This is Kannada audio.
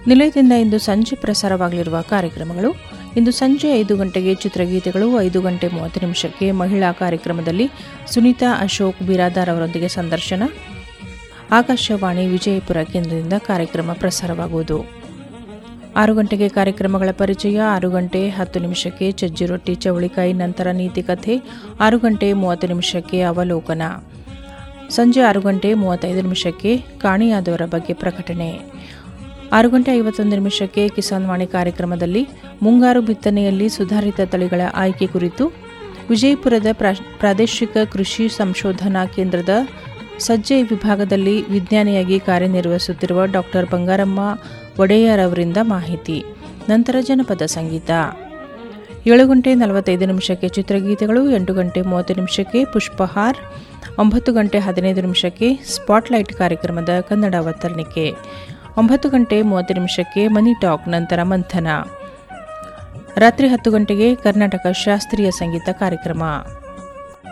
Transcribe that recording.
ನಿಲಯದಿಂದ ಇಂದು ಸಂಜೆ ಪ್ರಸಾರವಾಗಲಿರುವ ಕಾರ್ಯಕ್ರಮಗಳು ಇಂದು ಸಂಜೆ ಐದು ಗಂಟೆಗೆ ಚಿತ್ರಗೀತೆಗಳು ಐದು ಗಂಟೆ ಮೂವತ್ತು ನಿಮಿಷಕ್ಕೆ ಮಹಿಳಾ ಕಾರ್ಯಕ್ರಮದಲ್ಲಿ ಸುನೀತಾ ಅಶೋಕ್ ಬಿರಾದಾರ್ ಅವರೊಂದಿಗೆ ಸಂದರ್ಶನ ಆಕಾಶವಾಣಿ ವಿಜಯಪುರ ಕೇಂದ್ರದಿಂದ ಕಾರ್ಯಕ್ರಮ ಪ್ರಸಾರವಾಗುವುದು ಆರು ಗಂಟೆಗೆ ಕಾರ್ಯಕ್ರಮಗಳ ಪರಿಚಯ ಆರು ಗಂಟೆ ಹತ್ತು ನಿಮಿಷಕ್ಕೆ ಚಜ್ಜಿ ರೊಟ್ಟಿ ಚವಳಿಕಾಯಿ ನಂತರ ನೀತಿಕಥೆ ಆರು ಗಂಟೆ ಮೂವತ್ತು ನಿಮಿಷಕ್ಕೆ ಅವಲೋಕನ ಸಂಜೆ ಆರು ಗಂಟೆ ಮೂವತ್ತೈದು ನಿಮಿಷಕ್ಕೆ ಕಾಣಿಯಾದವರ ಬಗ್ಗೆ ಪ್ರಕಟಣೆ ಆರು ಗಂಟೆ ಐವತ್ತೊಂದು ನಿಮಿಷಕ್ಕೆ ಕಿಸಾನ್ ವಾಣಿ ಕಾರ್ಯಕ್ರಮದಲ್ಲಿ ಮುಂಗಾರು ಬಿತ್ತನೆಯಲ್ಲಿ ಸುಧಾರಿತ ತಳಿಗಳ ಆಯ್ಕೆ ಕುರಿತು ವಿಜಯಪುರದ ಪ್ರಾ- ಪ್ರಾದೇಶಿಕ ಕೃಷಿ ಸಂಶೋಧನಾ ಕೇಂದ್ರದ ಸಜ್ಜೆ ವಿಭಾಗದಲ್ಲಿ ವಿಜ್ಞಾನಿಯಾಗಿ ಕಾರ್ಯನಿರ್ವಹಿಸುತ್ತಿರುವ ಡಾಕ್ಟರ್ ಬಂಗಾರಮ್ಮ ಒಡೆಯರ್ ಅವರಿಂದ ಮಾಹಿತಿ ನಂತರ ಜನಪದ ಸಂಗೀತ ಏಳು ಗಂಟೆ ನಲವತ್ತೈದು ನಿಮಿಷಕ್ಕೆ ಚಿತ್ರಗೀತೆಗಳು ಎಂಟು ಗಂಟೆ ಮೂವತ್ತು ನಿಮಿಷಕ್ಕೆ ಪುಷ್ಪಹಾರ್ ಒಂಬತ್ತು ಗಂಟೆ ಹದಿನೈದು ನಿಮಿಷಕ್ಕೆ ಸ್ಪಾಟ್ಲೈಟ್ ಕಾರ್ಯಕ್ರಮದ ಕನ್ನಡ ಅವತರಣಿಕೆ ಒಂಬತ್ತು ಗಂಟೆ ಮೂವತ್ತು ನಿಮಿಷಕ್ಕೆ ಮನಿ ಟಾಕ್ ನಂತರ ಮಂಥನ ರಾತ್ರಿ ಹತ್ತು ಗಂಟೆಗೆ ಕರ್ನಾಟಕ ಶಾಸ್ತ್ರೀಯ ಸಂಗೀತ ಕಾರ್ಯಕ್ರಮ